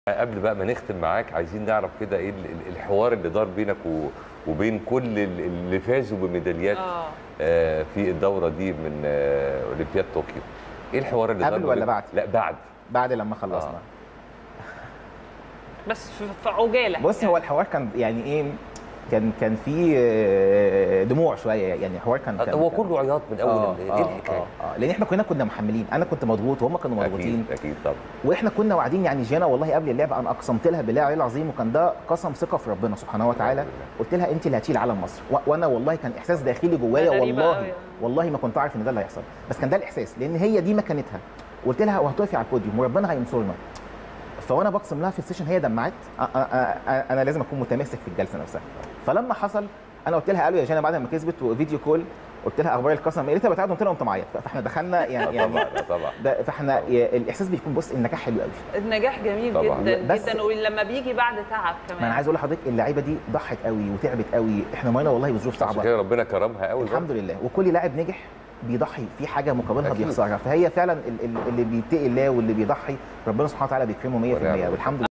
قبل بقى ما نختم معاك عايزين نعرف كده ايه ال- ال- الحوار اللي دار بينك و- وبين كل ال- اللي فازوا بميداليات اه آه، في الدوره دي من آه، اولمبياد طوكيو ايه الحوار اللي قبل دار ما ولا بينك؟ بعد؟ لا بعد بعد لما خلصنا آه. بس في في عجاله بص هو الحوار كان يعني ايه كان كان في آه، دموع شويه يعني الحوار كان كان هو كان- كله عياط من اول آه، ال- آه، ايه الحكايه آه، آه، لان احنا كلنا كنا محملين انا كنت مضغوط وهم كانوا مضغوطين اكيد اكيد طبعا واحنا كنا واعدين يعني جينا والله قبل اللعبه انا اقسمت لها بالله العلي العظيم وكان ده قسم ثقه في ربنا سبحانه وتعالى قلت لها انت اللي هتشيل علم مصر و- وانا والله كان احساس داخلي جوايا غريبة والله أوي. والله ما كنت عارف ان ده اللي هيحصل بس كان ده الاحساس لان هي دي مكانتها قلت لها وهتقفي على البوديوم وربنا هينصرنا فوانا بقسم لها في السيشن هي دمعت أ- أ- أ- انا لازم اكون متماسك في الجلسه نفسها فلما حصل انا قلت لها قالوا يا جانا بعد ما كسبت وفيديو كول قلت لها اخبار القسم ايه لقيتها بتعيط قلت لها قمت معيط فاحنا دخلنا يعني يعني طبعا طبعا ده فاحنا الاحساس بيكون بص النجاح حلو قوي النجاح جميل طبعاً. جدا بس- جدا ولما بيجي بعد تعب كمان ما انا عايز اقول لحضرتك اللعيبه دي ضحت قوي وتعبت قوي احنا مرينا والله بظروف عشان صعبه كده ربنا كرمها قوي الحمد لله وكل لاعب نجح بيضحي في حاجه مقابلها أكيد. بيخسرها فهي فعلا ال- ال- اللي بيتقي الله واللي بيضحي ربنا سبحانه وتعالى بيكرمه 100% ونعم بالله. والحمد لله